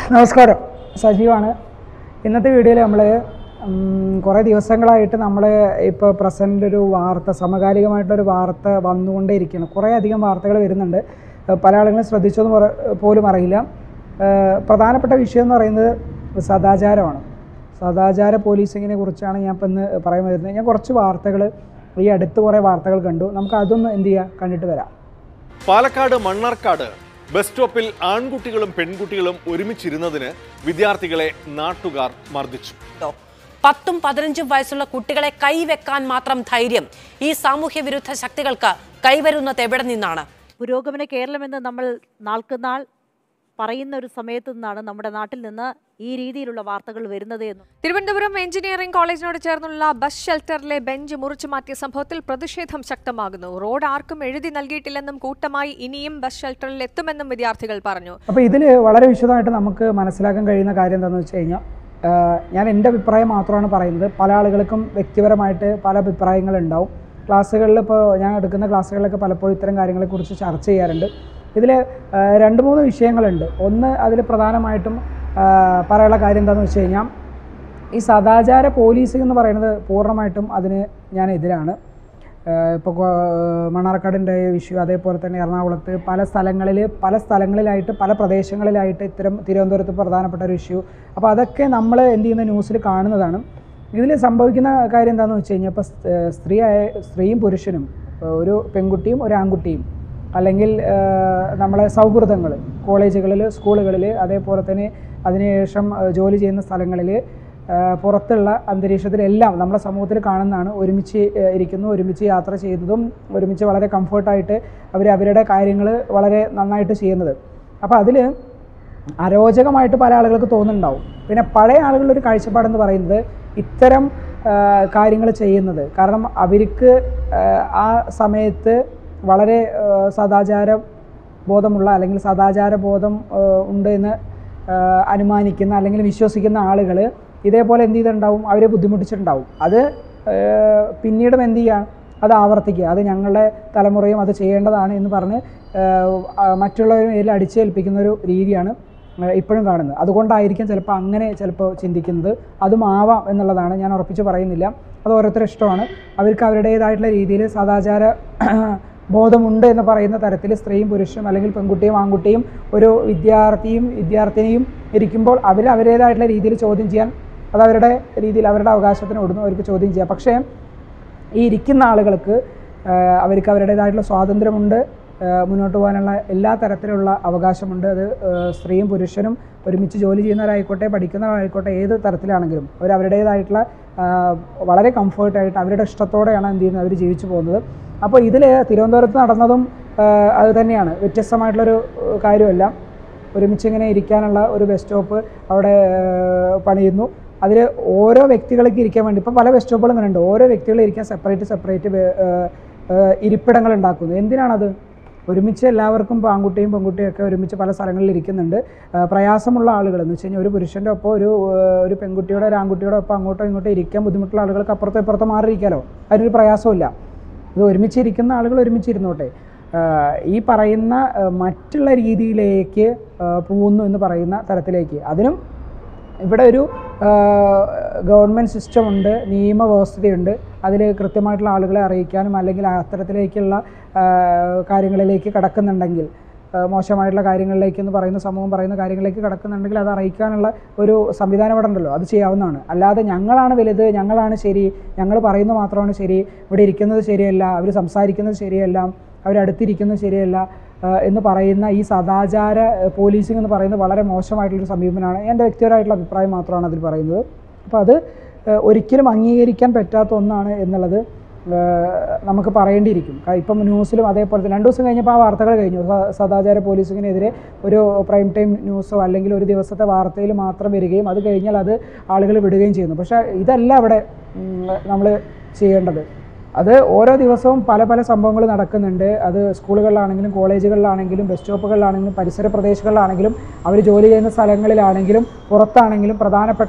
നമസ്കാരം സജീവാണ് ഇന്നത്തെ വീഡിയോയിൽ നമ്മൾ കുറേ ദിവസങ്ങളായിട്ട് നമ്മൾ ഇപ്പോൾ പ്രസൻ്റ് ഒരു വാർത്ത സമകാലികമായിട്ടൊരു വാർത്ത വന്നുകൊണ്ടേയിരിക്കുകയാണ് കുറേ അധികം വാർത്തകൾ വരുന്നുണ്ട് ഏഹ് പല ആളുകളും ശ്രദ്ധിച്ചോന്ന് പറ പോലും അറിയില്ല ഏഹ് പ്രധാനപ്പെട്ട വിഷയം എന്ന് പറയുന്നത് സദാചാരമാണ് സദാചാര പോലീസിങ്ങിനെ കുറിച്ചാണ് ഞാൻ ഇപ്പം ഇന്ന് പറയാൻ വരുന്നത് ഞാൻ കുറച്ച് വാർത്തകൾ ഈ അടുത്ത് കുറേ വാർത്തകൾ കണ്ടു നമുക്ക് അതൊന്ന് എന്ത് ചെയ്യുക കണ്ടിട്ട് വരാം പാലക്കാട് മണ്ണാർക്കാട് ബസ് സ്റ്റോപ്പിൽ ആൺകുട്ടികളും പെൺകുട്ടികളും ഒരുമിച്ചിരുന്നതിന് വിദ്യാർത്ഥികളെ നാട്ടുകാർ മർദ്ദിച്ചു ോ. പത്തും പതിനഞ്ചും വയസ്സുള്ള കുട്ടികളെ കൈവെക്കാൻ മാത്രം ധൈര്യം ഈ സാമൂഹ്യ വിരുദ്ധ ശക്തികൾക്ക് കൈവരുന്നത് എവിടെ നിന്നാണ് പുരോഗമന കേരളമെന്ന് നമ്മൾ നാൾക്കുനാൾ പറയുന്ന ഒരു സമയത്തു നിന്നാണ് നമ്മുടെ നാട്ടിൽ നിന്ന് ഈ രീതിയിലുള്ള വാർത്തകൾ വരുന്നത് എന്ന് തിരുവനന്തപുരം എഞ്ചിനീയറിംഗ് കോളേജിനോട് ചേർന്നുള്ള ബസ് ഷെൽട്ടറിലെ ബെഞ്ച് മുറിച്ചു മാറ്റിയ സംഭവത്തിൽ പ്രതിഷേധം ശക്തമാകുന്നു റോഡ് ആർക്കും എഴുതി നൽകിയിട്ടില്ലെന്നും കൂട്ടമായി ഇനിയും ബസ് ഷെൽട്ടറിൽ എത്തുമെന്നും വിദ്യാർത്ഥികൾ പറഞ്ഞു അപ്പോൾ ഇതിൽ വളരെ വിശദമായിട്ട് നമുക്ക് മനസ്സിലാക്കാൻ കഴിയുന്ന കാര്യം എന്താണെന്ന് വെച്ച് കഴിഞ്ഞാൽ ആഹ് ഞാൻ എൻ്റെ അഭിപ്രായം മാത്രമാണ് പറയുന്നത് പല ആളുകൾക്കും വ്യക്തിപരമായിട്ട് പല അഭിപ്രായങ്ങളുണ്ടാവും ക്ലാസ്സുകളിൽ ഇപ്പോൾ ഞാൻ എടുക്കുന്ന ക്ലാസ്സുകളിലൊക്കെ പലപ്പോഴും ഇത്തരം കാര്യങ്ങളെക്കുറിച്ച് ചർച്ച ചെയ്യാറുണ്ട് ഇതിൽ രണ്ട് മൂന്ന് വിഷയങ്ങളുണ്ട് ഒന്ന് അതിൽ പ്രധാനമായിട്ടും ആഹ് പറയാനുള്ള കാര്യം എന്താണെന്ന് വെച്ച് കഴിഞ്ഞാൽ ഈ സദാചാര പോലീസിംഗ് എന്ന് പറയുന്നത് പൂർണ്ണമായിട്ടും അതിന് ഞാൻ എതിരാണ് ഇപ്പോൾ മണ്ണാർക്കാടിൻ്റെ ഇഷ്യൂ അതേപോലെ തന്നെ എറണാകുളത്ത് പല സ്ഥലങ്ങളിൽ പല സ്ഥലങ്ങളിലായിട്ട് പല പ്രദേശങ്ങളിലായിട്ട് ഇത്തരം തിരുവനന്തപുരത്ത് പ്രധാനപ്പെട്ട ഒരു ഇഷ്യൂ അപ്പോൾ അതൊക്കെ നമ്മൾ എന്ത് ചെയ്യുന്ന ന്യൂസിൽ കാണുന്നതാണ് ഇതിൽ സംഭവിക്കുന്ന കാര്യം എന്താണെന്ന് വെച്ച് കഴിഞ്ഞാൽ ഇപ്പോൾ സ്ത്രീ ആയ സ്ത്രീയും പുരുഷനും ഇപ്പോൾ ഒരു പെൺകുട്ടിയും ഒരു ആൺകുട്ടിയും അല്ലെങ്കിൽ ഏഹ്, നമ്മളെ സൗഹൃദങ്ങൾ കോളേജുകളിൽ സ്കൂളുകളിൽ അതേപോലെ തന്നെ അതിനുശേഷം ഏഹ്, ജോലി ചെയ്യുന്ന സ്ഥലങ്ങളിൽ ഏഹ്, പുറത്തുള്ള അന്തരീക്ഷത്തിലെല്ലാം നമ്മുടെ സമൂഹത്തിൽ കാണുന്നതാണ് ഒരുമിച്ച് ഏഹ്, ഇരിക്കുന്നു ഒരുമിച്ച് യാത്ര ചെയ്തതും ഒരുമിച്ച് വളരെ കംഫർട്ടായിട്ട് അവർ അവരുടെ കാര്യങ്ങൾ വളരെ നന്നായിട്ട് ചെയ്യുന്നത് അപ്പോൾ അതിൽ അരോചകമായിട്ട് പല ആളുകൾക്ക് തോന്നുന്നുണ്ടാവും പിന്നെ പഴയ ആളുകളുടെ ഒരു കാഴ്ചപ്പാടെന്ന് പറയുന്നത് ഇത്തരം കാര്യങ്ങൾ ചെയ്യുന്നത് കാരണം അവർക്ക് ആ, ആ സമയത്ത് വളരെ ആ, സദാചാര ബോധമുള്ള അല്ലെങ്കിൽ സദാചാര ബോധം ആ, ഉണ്ട് എന്ന് ആ, അനുമാനിക്കുന്ന അല്ലെങ്കിൽ വിശ്വസിക്കുന്ന ആളുകൾ ഇതേപോലെ എന്ത് ചെയ്തിട്ടുണ്ടാവും അവരെ ബുദ്ധിമുട്ടിച്ചിട്ടുണ്ടാവും അത് ആ, പിന്നീടും എന്ത് ചെയ്യുക അത് ആവർത്തിക്കുക അത് ഞങ്ങളുടെ തലമുറയും അത് ചെയ്യേണ്ടതാണ് എന്ന് പറഞ്ഞ് ആ, മറ്റുള്ളവരും ഇതിൽ അടിച്ചേൽപ്പിക്കുന്ന ഒരു രീതിയാണ് ആ, ഇപ്പോഴും കാണുന്നത് അതുകൊണ്ടായിരിക്കും ചിലപ്പോൾ അങ്ങനെ ചിലപ്പോൾ ചിന്തിക്കുന്നത് അതും ആവാം എന്നുള്ളതാണ് ഞാൻ ഉറപ്പിച്ച് പറയുന്നില്ല അത് ഓരോരുത്തരുടെ ഇഷ്ടമാണ് അവർക്ക് അവരുടേതായിട്ടുള്ള രീതിയിൽ സദാചാര ബോധമുണ്ട് എന്ന് പറയുന്ന തരത്തിൽ സ്ത്രീയും പുരുഷനും അല്ലെങ്കിൽ പെൺകുട്ടിയും ആൺകുട്ടിയും ഒരു വിദ്യാർത്ഥിയും വിദ്യാർത്ഥിനിയും ഇരിക്കുമ്പോൾ അവർ അവരുടേതായിട്ടുള്ള രീതിയിൽ ചോദ്യം ചെയ്യാൻ അത് അവരുടെ രീതിയിൽ അവരുടെ അവകാശത്തിന് ഒടുന്നു അവർക്ക് ചോദ്യം ചെയ്യാം പക്ഷേ ഈ ഇരിക്കുന്ന ആളുകൾക്ക് ആ, അവർക്ക് അവരുടേതായിട്ടുള്ള സ്വാതന്ത്ര്യമുണ്ട് ആ, മുന്നോട്ട് പോകാനുള്ള എല്ലാ തരത്തിലുള്ള അവകാശമുണ്ട് അത് ആ, സ്ത്രീയും പുരുഷനും ഒരുമിച്ച് ജോലി ചെയ്യുന്നവരായിക്കോട്ടെ പഠിക്കുന്നവരായിക്കോട്ടെ ഏത് തരത്തിലാണെങ്കിലും അവർ അവരുടേതായിട്ടുള്ള ആ, വളരെ കംഫർട്ടായിട്ട് അവരുടെ ഇഷ്ടത്തോടെയാണ് എന്ത് ചെയ്യുന്നത് അവർ ജീവിച്ചു പോകുന്നത് അപ്പോൾ ഇതിൽ തിരുവനന്തപുരത്ത് നടന്നതും ആ, അത് തന്നെയാണ് വ്യത്യസ്തമായിട്ടുള്ളൊരു ആ, കാര്യമല്ല ഒരുമിച്ച് ഇങ്ങനെ ഇരിക്കാനുള്ള ഒരു ബസ് സ്റ്റോപ്പ് അവിടെ ആ, പണിയുന്നു അതിൽ ഓരോ വ്യക്തികൾക്ക് ഇരിക്കാൻ വേണ്ടി ഇപ്പം പല ബസ് സ്റ്റോപ്പുകളും ഇങ്ങനെ ഉണ്ട് ഓരോ വ്യക്തികൾ ഇരിക്കാൻ സെപ്പറേറ്റ് സെപ്പറേറ്റ് ഇരിപ്പിടങ്ങൾ ഉണ്ടാക്കുന്നു എന്തിനാണത് ഒരുമിച്ച് എല്ലാവർക്കും ഇപ്പോൾ ആൺകുട്ടിയും പെൺകുട്ടിയും ഒക്കെ ഒരുമിച്ച് പല സ്ഥലങ്ങളിൽ ഇരിക്കുന്നുണ്ട് ആ, പ്രയാസമുള്ള ആളുകൾ എന്ന് വെച്ച് കഴിഞ്ഞാൽ ഒരു പുരുഷൻ്റെ ഒപ്പം ഒരു ആ, ഒരു പെൺകുട്ടിയുടെ ഒരു ആൺകുട്ടിയുടെ ഒപ്പം അങ്ങോട്ടോ ഇങ്ങോട്ടോ ഇരിക്കാൻ ബുദ്ധിമുട്ടുള്ള ആളുകൾക്ക് അപ്പുറത്തോ ഇപ്പുറത്തോ മാറിയിരിക്കാലോ അതിനൊരു പ്രയാസമില്ല ഇത് ഒരുമിച്ച് ഇരിക്കുന്ന ആളുകൾ ഒരുമിച്ച് ഇരുന്നോട്ടെ ആഹ് ഈ പറയുന്ന ആഹ് മറ്റുള്ള രീതിയിലേക്ക് ആഹ് പോകുന്നു എന്ന് പറയുന്ന തരത്തിലേക്ക് അതിനും ഇവിടെ ഒരു ഗവൺമെൻറ് സിസ്റ്റം ഉണ്ട് നിയമവ്യവസ്ഥയുണ്ട് അതിൽ കൃത്യമായിട്ടുള്ള ആളുകളെ അറിയിക്കാനും അല്ലെങ്കിൽ അത്തരത്തിലേക്കുള്ള ആഹ് കാര്യങ്ങളിലേക്ക് കടക്കുന്നുണ്ടെങ്കിൽ ആഹ് മോശമായിട്ടുള്ള കാര്യങ്ങളിലേക്ക് എന്ന് പറയുന്ന സമൂഹം പറയുന്ന കാര്യങ്ങളിലേക്ക് കടക്കുന്നുണ്ടെങ്കിൽ അത് അറിയിക്കാനുള്ള ഒരു സംവിധാനം ഇവിടെ ഉണ്ടല്ലോ അത് ചെയ്യാവുന്നതാണ് അല്ലാതെ ഞങ്ങളാണ് വലുത് ഞങ്ങളാണ് ശരി ഞങ്ങൾ പറയുന്നത് മാത്രമാണ് ശരി ഇവിടെ ഇരിക്കുന്നത് ശരിയല്ല അവർ സംസാരിക്കുന്നത് ശരിയല്ല അവരടുത്തിരിക്കുന്നത് ശരിയല്ല ആഹ് എന്ന് പറയുന്ന ഈ സദാചാര പോലീസിംഗ് എന്ന് പറയുന്നത് വളരെ മോശമായിട്ടുള്ളൊരു സമീപനമാണ് എൻ്റെ വ്യക്തിപരമായിട്ടുള്ള അഭിപ്രായം മാത്രമാണ് അതിൽ പറയുന്നത് അപ്പോൾ അത് ആഹ് ഒരിക്കലും അംഗീകരിക്കാൻ പറ്റാത്ത ഒന്നാണ് എന്നുള്ളത് ആഹ് നമുക്ക് പറയേണ്ടിയിരിക്കും കാ- ഇപ്പം ന്യൂസിലും അതേപോലെ തന്നെ രണ്ട് ദിവസം കഴിഞ്ഞപ്പോൾ ആ വാർത്തകൾ കഴിഞ്ഞു സ- സദാചാര പോലീസിങ്ങിനെതിരെ ഒരു പ്രൈം ടൈം ന്യൂസോ അല്ലെങ്കിൽ ഒരു ദിവസത്തെ വാർത്തയിൽ മാത്രം വരികയും അത് കഴിഞ്ഞാൽ അത് ആളുകൾ വിടുകയും ചെയ്യുന്നു പക്ഷേ ഇതല്ല അവിടെ നമ്മൾ ചെയ്യേണ്ടത് അത് ഓരോ ദിവസവും പല പല സംഭവങ്ങൾ നടക്കുന്നുണ്ട് അത് സ്കൂളുകളിലാണെങ്കിലും കോളേജുകളിലാണെങ്കിലും ബസ് സ്റ്റോപ്പുകളിലാണെങ്കിലും പരിസര പ്രദേശങ്ങളിലാണെങ്കിലും അവർ ജോലി ചെയ്യുന്ന സ്ഥലങ്ങളിലാണെങ്കിലും പുറത്താണെങ്കിലും പ്രധാനപ്പെട്ട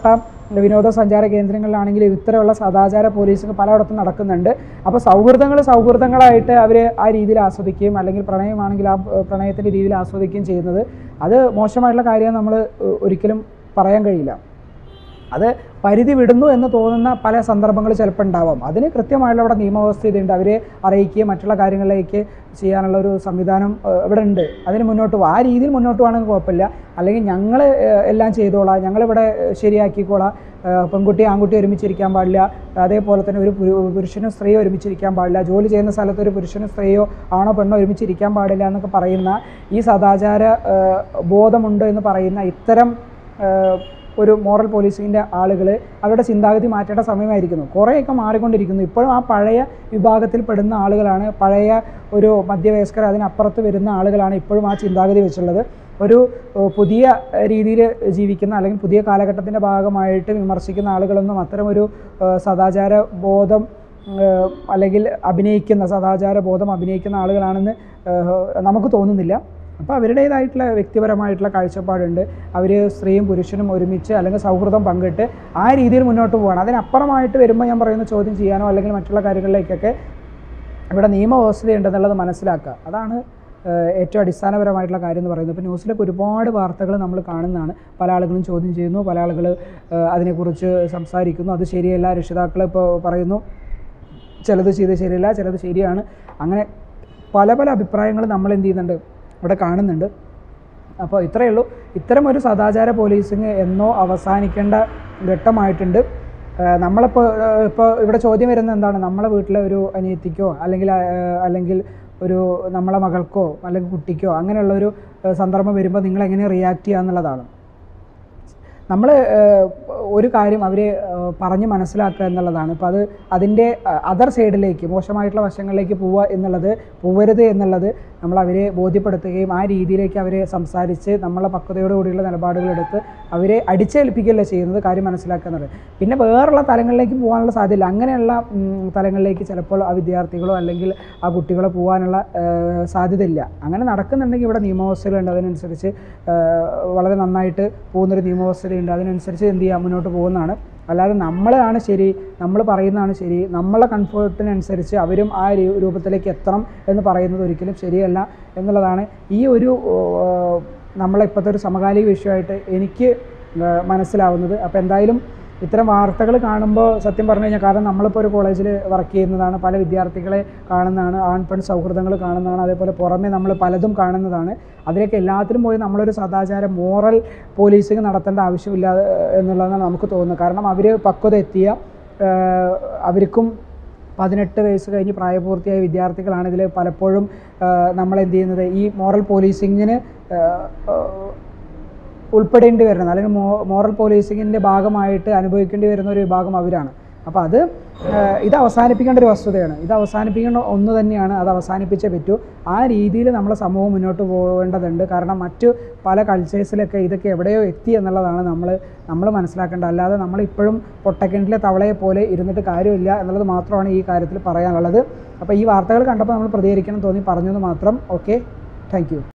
വിനോദസഞ്ചാര കേന്ദ്രങ്ങളിലാണെങ്കിലും ഇത്തരമുള്ള സദാചാര പോലീസിങ് പലയിടത്തും നടക്കുന്നുണ്ട് അപ്പോൾ സൗഹൃദങ്ങൾ സൗഹൃദങ്ങളായിട്ട് അവർ ആ രീതിയിൽ ആസ്വദിക്കുകയും അല്ലെങ്കിൽ പ്രണയമാണെങ്കിൽ ആ പ്രണയത്തിൻ്റെ രീതിയിൽ ആസ്വദിക്കുകയും ചെയ്യുന്നത് അത് മോശമായിട്ടുള്ള കാര്യം നമ്മൾ ഒരിക്കലും പറയാൻ കഴിയില്ല അത് പരിധി വിടുന്നു എന്ന് തോന്നുന്ന പല സന്ദർഭങ്ങൾ ചിലപ്പോൾ ഉണ്ടാവാം അതിന് കൃത്യമായുള്ള അവിടെ നിയമവ്യവസ്ഥ ഇതുണ്ട് അവരെ അറിയിക്കുകയും മറ്റുള്ള കാര്യങ്ങളിലേക്ക് ചെയ്യാനുള്ള ഒരു സംവിധാനം ഏഹ്, ഇവിടെ ഉണ്ട് അതിന് മുന്നോട്ട് പോകും ആ രീതിയിൽ മുന്നോട്ട് പോകണമെങ്കിൽ കുഴപ്പമില്ല അല്ലെങ്കിൽ ഞങ്ങൾ എല്ലാം ചെയ്തോളാം ഞങ്ങളിവിടെ ഏഹ്, ശരിയാക്കിക്കോളാം ഏഹ്, പെൺകുട്ടി ആൺകുട്ടി ഒരുമിച്ചിരിക്കാൻ പാടില്ല അതേപോലെ തന്നെ ഒരു പുരു- പുരുഷനും സ്ത്രീയോ ഒരുമിച്ചിരിക്കാൻ പാടില്ല ജോലി ചെയ്യുന്ന സ്ഥലത്ത് ഒരു പുരുഷനും സ്ത്രീയോ ആണോ പെണ്ണോ ഒരുമിച്ചിരിക്കാൻ പാടില്ല എന്നൊക്കെ പറയുന്ന ഈ സദാചാര ഏഹ്, ബോധമുണ്ട് എന്ന് പറയുന്ന ഇത്തരം ഏഹ്, ഒരു മോറൽ പോലീസിങ്ങിൻ്റെ ആളുകൾ അവരുടെ ചിന്താഗതി മാറ്റേണ്ട സമയമായിരിക്കുന്നു കുറേയൊക്കെ മാറിക്കൊണ്ടിരിക്കുന്നു ഇപ്പോഴും ആ പഴയ വിഭാഗത്തിൽ പെടുന്ന ആളുകളാണ് പഴയ ഒരു മധ്യവയസ്കർ അതിനപ്പുറത്ത് വരുന്ന ആളുകളാണ് ഇപ്പോഴും ആ ചിന്താഗതി വെച്ചുള്ളത് ഒരു ഏഹ്, പുതിയ രീതിയിൽ ജീവിക്കുന്ന അല്ലെങ്കിൽ പുതിയ കാലഘട്ടത്തിൻ്റെ ഭാഗമായിട്ട് വിമർശിക്കുന്ന ആളുകളൊന്നും അത്തരമൊരു ഏഹ്, സദാചാര ബോധം ഏഹ്, അല്ലെങ്കിൽ അഭിനയിക്കുന്ന സദാചാര ബോധം അഭിനയിക്കുന്ന ആളുകളാണെന്ന് ഏഹ്, നമുക്ക് തോന്നുന്നില്ല അപ്പോൾ അവരുടേതായിട്ടുള്ള വ്യക്തിപരമായിട്ടുള്ള കാഴ്ചപ്പാടുണ്ട് അവർ സ്ത്രീയും പുരുഷനും ഒരുമിച്ച് അല്ലെങ്കിൽ സൗഹൃദം പങ്കിട്ട് ആ രീതിയിൽ മുന്നോട്ട് പോകണം അതിനപ്പുറമായിട്ട് വരുമ്പോൾ ഞാൻ പറയുന്ന ചോദ്യം ചെയ്യാനോ അല്ലെങ്കിൽ മറ്റുള്ള കാര്യങ്ങളിലേക്കൊക്കെ ഇവിടെ നിയമവ്യവസ്ഥയുണ്ടെന്നുള്ളത് മനസ്സിലാക്കുക അതാണ് ഏഹ്, ഏറ്റവും അടിസ്ഥാനപരമായിട്ടുള്ള കാര്യം എന്ന് പറയുന്നത് ഇപ്പോൾ ന്യൂസിലൊക്കെ ഒരുപാട് വാർത്തകൾ നമ്മൾ കാണുന്നതാണ് പല ആളുകളും ചോദ്യം ചെയ്യുന്നു പല ആളുകൾ ഏഹ്, അതിനെക്കുറിച്ച് സംസാരിക്കുന്നു അത് ശരിയല്ല രക്ഷിതാക്കൾ ഇപ്പോൾ പറയുന്നു ചിലത് ചെയ്ത് ശരിയല്ല ചിലത് ശരിയാണ് അങ്ങനെ പല പല അഭിപ്രായങ്ങൾ നമ്മൾ എന്ത് ചെയ്യുന്നുണ്ട് ഇവിടെ കാണുന്നുണ്ട് അപ്പോൾ ഇത്രയേ ഉള്ളൂ ഇത്തരം ഒരു സദാചാര പോലീസിങ് എന്നോ അവസാനിക്കേണ്ട ഘട്ടമായിട്ടുണ്ട് ഏഹ് നമ്മളിപ്പോൾ ഏഹ് ഇപ്പോൾ ഇവിടെ ചോദ്യം വരുന്നത് എന്താണ് നമ്മളെ വീട്ടിലെ ഒരു അനിയത്തിക്കോ അല്ലെങ്കിൽ ഏഹ് അല്ലെങ്കിൽ ഒരു നമ്മളെ മകൾക്കോ അല്ലെങ്കിൽ കുട്ടിക്കോ അങ്ങനെയുള്ള ഒരു ഏഹ് സന്ദർഭം വരുമ്പോൾ നിങ്ങൾ എങ്ങനെ റിയാക്ട് ചെയ്യുക എന്നുള്ളതാണ് നമ്മൾ ഒരു കാര്യം അവർ പറഞ്ഞ് മനസ്സിലാക്കുക എന്നുള്ളതാണ് അപ്പോൾ അത് അതിൻ്റെ അതർ സൈഡിലേക്ക് മോശമായിട്ടുള്ള വശങ്ങളിലേക്ക് പോവുക എന്നുള്ളത് പോവരുത് എന്നുള്ളത് നമ്മൾ അവരെ ബോധ്യപ്പെടുത്തുകയും ആ രീതിയിലേക്ക് അവരെ സംസാരിച്ച് നമ്മളെ പക്വതയോടുകൂടിയുള്ള നിലപാടുകളെടുത്ത് അവരെ അടിച്ചേൽപ്പിക്കുകയല്ല ചെയ്യുന്നത് കാര്യം മനസ്സിലാക്കുക എന്നുള്ളത് പിന്നെ വേറുള്ള തലങ്ങളിലേക്ക് പോകാനുള്ള സാധ്യതയില്ല അങ്ങനെയുള്ള ഉം, തലങ്ങളിലേക്ക് ചിലപ്പോൾ ആ വിദ്യാർത്ഥികളോ അല്ലെങ്കിൽ ആ കുട്ടികളോ പോകാനുള്ള ഏഹ്, സാധ്യതയില്ല അങ്ങനെ നടക്കുന്നുണ്ടെങ്കിൽ ഇവിടെ നിയമവ്യവസ്ഥകളുണ്ട് അതിനനുസരിച്ച് ഏഹ്, വളരെ നന്നായിട്ട് പോകുന്നൊരു നിയമവ്യവസ്ഥയുണ്ട് അതിനനുസരിച്ച് എന്ത് ചെയ്യുക മുന്നോട്ട് പോകുന്നതാണ് അല്ലാതെ നമ്മളാണ് ശരി നമ്മൾ പറയുന്നതാണ് ശരി നമ്മളെ കംഫർട്ടിനനുസരിച്ച് അവരും ആ രൂ- രൂപത്തിലേക്ക് എത്തണം എന്ന് പറയുന്നത് ഒരിക്കലും ശരിയല്ല എന്നുള്ളതാണ് ഈ ഒരു ഏഹ്, നമ്മളെ ഇപ്പോഴത്തെ ഒരു സമകാലിക വിഷയമായിട്ട് എനിക്ക് ഏഹ്, മനസ്സിലാവുന്നത് അപ്പോൾ എന്തായാലും ഇത്തരം വാർത്തകൾ കാണുമ്പോൾ സത്യം പറഞ്ഞു കഴിഞ്ഞാൽ കാരണം നമ്മളിപ്പോൾ ഒരു കോളേജിൽ വർക്ക് ചെയ്യുന്നതാണ് പല വിദ്യാർത്ഥികളെ കാണുന്നതാണ് ആൺ പെൺ സൗഹൃദങ്ങൾ കാണുന്നതാണ് അതേപോലെ പുറമെ നമ്മൾ പലതും കാണുന്നതാണ് അതിലേക്ക് എല്ലാത്തിലും പോയി നമ്മളൊരു സദാചാര മോറൽ പോലീസിങ് നടത്തേണ്ട ആവശ്യമില്ല ഏഹ്, എന്നുള്ളതാണ് നമുക്ക് തോന്നുന്നത് കാരണം അവർ പക്വത എത്തിയ ഏഹ്, അവർക്കും പതിനെട്ട് വയസ്സ് കഴിഞ്ഞ് പ്രായപൂർത്തിയായ വിദ്യാർത്ഥികളാണ് ഇതിൽ പലപ്പോഴും നമ്മൾ എന്ത് ചെയ്യുന്നത് ഈ മോറൽ പോലീസിങ്ങിന് ഉൾപ്പെടേണ്ടി വരുന്നത് അല്ലെങ്കിൽ മോ മോറൽ പോലീസിങ്ങിൻ്റെ ഭാഗമായിട്ട് അനുഭവിക്കേണ്ടി വരുന്ന ഒരു വിഭാഗം അവരാണ് അപ്പോൾ അത് ഏഹ്, ഇത് അവസാനിപ്പിക്കേണ്ട ഒരു വസ്തുതയാണ് ഇത് അവസാനിപ്പിക്കേണ്ട ഒന്ന് തന്നെയാണ് അത് അവസാനിപ്പിച്ചേ പറ്റൂ ആ രീതിയിൽ നമ്മളെ സമൂഹം മുന്നോട്ട് പോകേണ്ടതുണ്ട് കാരണം മറ്റു പല കൾച്ചേഴ്സിലൊക്കെ ഇതൊക്കെ എവിടെയോ എത്തി എന്നുള്ളതാണ് നമ്മൾ നമ്മൾ മനസ്സിലാക്കേണ്ടത് അല്ലാതെ നമ്മളിപ്പോഴും പൊട്ടക്കിണറ്റിലെ തവളയെ പോലെ ഇരുന്നിട്ട് കാര്യമില്ല എന്നുള്ളത് മാത്രമാണ് ഈ കാര്യത്തിൽ പറയാനുള്ളത് അപ്പോൾ ഈ വാർത്തകൾ കണ്ടപ്പോൾ നമ്മൾ പ്രതികരിക്കണം തോന്നി പറഞ്ഞത് മാത്രം ഓക്കെ താങ്ക്